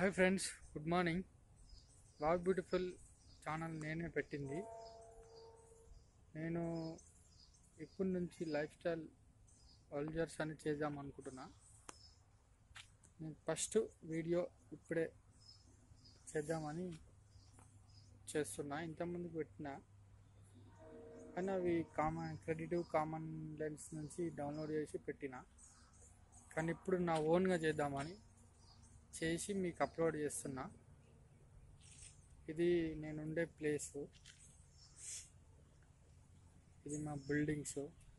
hi friends good morning wow beautiful channel నేనే పెట్టింది నేను ఇప్పటి నుంచి లైఫ్ స్టైల్ వల్జర్స్ అని చేద్దాం అనుకుంటున్నా నేను ఫస్ట్ వీడియో ఇప్పుడే చేద్దామని చేస్తున్నా ఇంతకుముందుకు పెట్టిన కానీ అవి కామన్ క్రెడిటివ్ కామన్ లెన్స్ నుంచి డౌన్లోడ్ చేసి పెట్టిన కానీ ఇప్పుడు నా ఓన్గా చేద్దామని చేసి మీకు అప్లోడ్ చేస్తున్నా ఇది నేను ఉండే ప్లేసు ఇది మా బిల్డింగ్స్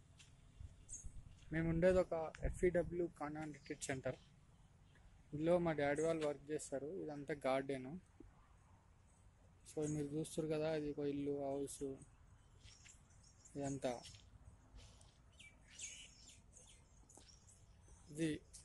మేము ఉండేది ఒక ఎఫ్ఈడబ్ల్యూ కానాన్ రిట్రీట్ సెంటర్ ఇందులో మా డాడీ వాళ్ళు వర్క్ చేస్తారు ఇదంతా గార్డెను సో మీరు చూస్తారు కదా ఇది ఒక ఇల్లు హౌస్ ఇదంతా ఇది